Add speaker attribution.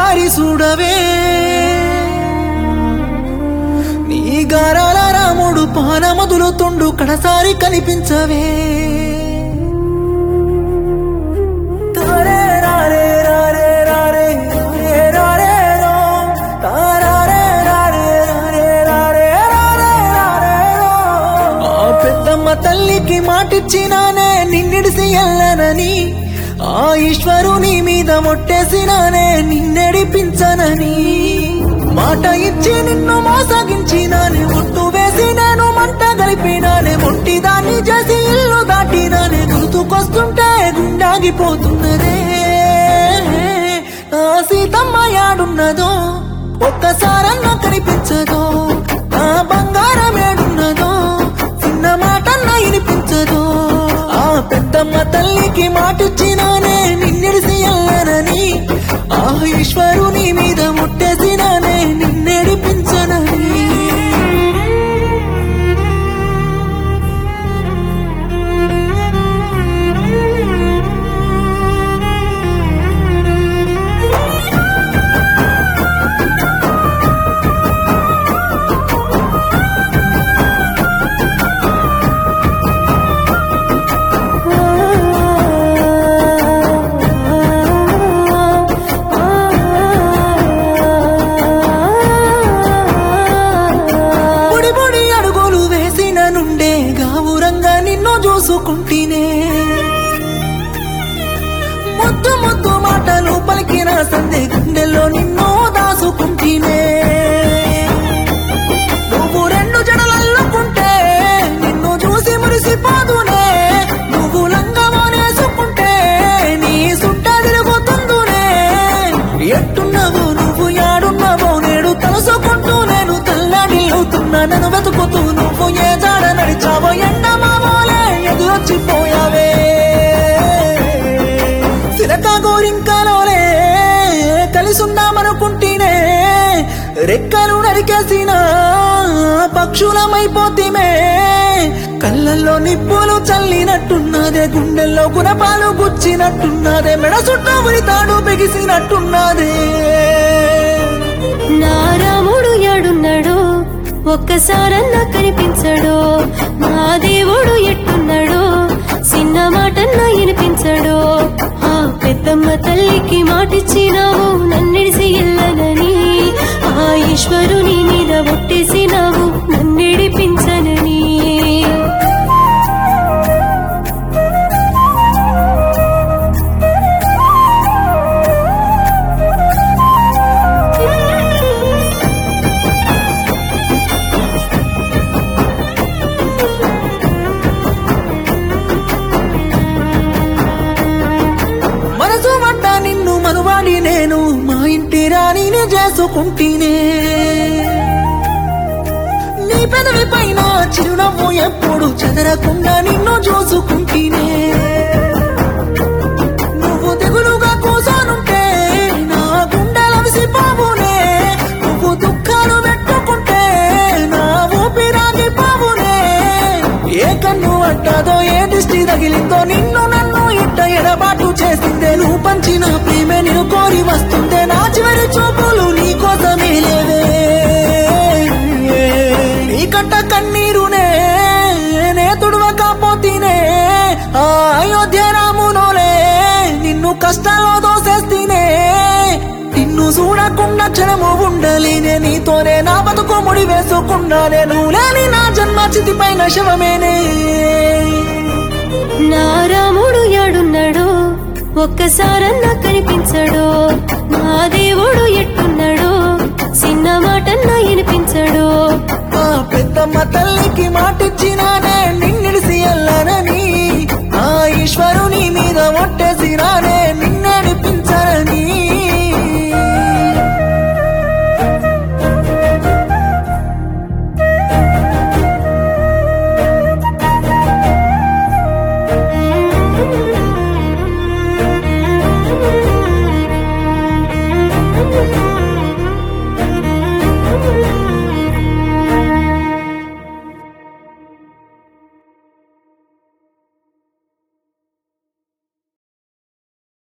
Speaker 1: ఒక్కసారి చూడవే నీ గారాల రాముడు పానమదులుతుండు కడసారి కనిపించవే తారే రారే రారే రారే రారే రారే రో. తారారే రారే రారే రారే రారే రారే రో. ఆ పెద్దమ్మ తల్లికి మాటిచ్చినానే నిన్నిడిసి ఎల్లనని ఆ ఈశ్వరుని మీద మొట్టేసినానే నిన్నెడిపించనని మాట ఇచ్చి నిన్ను మోసగించినానే ముట్టు వేసి నేను మంట గలిపినానే మొట్టిదాన్ని చేసి ఇల్లు దాటినానే గుర్తుకొస్తుంటే గుండాగిపోతున్నదే నా సీతమ్మ యాడున్నదో ఒక్కసారన్నా కనిపించదో నా బంగారం ఏడున్నదో చిన్న మాటన్నా వినిపించదో ఆ పెద్దమ్మ తల్లికి మాటిచ్చినానే నిన్నెడిసి ఎల్లనని ఆ ఈశ్వరుని మీద ముట్టేసినానే నిన్నెడిపించనని బుడి బుడి అడుగులు వేసిన నుండే గావురంగా నిన్ను చూసుకుంటేనే ముద్దు ముద్దు మాటలు పలికిన సందే గుండెల్లో నిన్ను దాసుకుంటేనే నువ్వు రెండు జడలల్లుకుంటే నిన్ను చూసి మురిసిపోదునే నువ్వు లంగమోనేసుకుంటే నీ సుట్ట తిరుగుతుందునే ఎట్టున్నావో నువ్వు యాడున్నావో నేడు తలుసుకుంటూ నేను తెల్లడిల్లుతున్నా నన్ను వెతుకుతూ నువ్వు ఏ జాడ నడిచావో ఎండమావోలే ఎదురొచ్చిపోయావే సిరకా గోరింకలోలే కలిసుందామనుకుంటేనే రెక్కలు నరికేసిన పక్షులమైపోతిమే కళ్ళల్లో నిప్పులు చల్లినట్టున్నదే గుండెల్లో గుణపాలు గుచ్చినట్టున్నదే మెడ చుట్టూ ఉరితాడు బిగిసినట్టున్నదే
Speaker 2: నా రాముడు యాడున్నాడో ఒక్కసారన్నా కనిపించడో నా దేవుడు ఎట్టున్నాడో చిన్న మాటన్నా వినిపించడో ఆ పెద్దమ్మ తల్లికి మాటిచ్చినావు నన్నిడిసి ఎల్లనని ఆ ఈశ్వరుని మీద ఒట్టేసినావు నన్నిడిపించనని
Speaker 1: మనసు వంట నిన్ను మనువాడి నేను మా ఇంటి రాణిని చేసుకుంటేనే నీ పెదవి పైన చిరునవ్వు ఎప్పుడు చెదరకుండా నిన్ను చూసుకుంటేనే నువ్వు తెగులుగా కూసోనుంటే నా గుండెలవిసిపోవునే నువ్వు దుఃఖాలు పెట్టుకుంటే నా ఊపిరాగిపోవునే ఏ కన్ను అంటదో ఏ దిష్టి తగిలిందో నిన్ను నన్ను ఇట్ట ఎడబాటు చేసిందే నువ్వు పంచిన ప్రేమే నేను కోరి వస్తుందే నా చివరి చూపులు నీ కోసమే లేవే నీ కట్ట కన్నీరునే నే తుడవకపోతేనే ఆ అయోధ్య రామునోలే నిన్ను కష్టాల్లో దోసేస్తేనే నిన్ను చూడకుండా క్షణము ఉండలేనే నీతోనే నా బతుకు ముడి వేసుకున్నానే నువ్వు లేని నా జన్మ చితిపైన శవమేనే
Speaker 2: నా రాముడు యాడున్నాడో ఒక్కసారన్నా కనిపించడో నా దేవుడు ఎట్టున్నాడో చిన్న మాటన్నా వినిపించడో
Speaker 1: ఆ పెద్దమ్మ తల్లికి మాటిచ్చి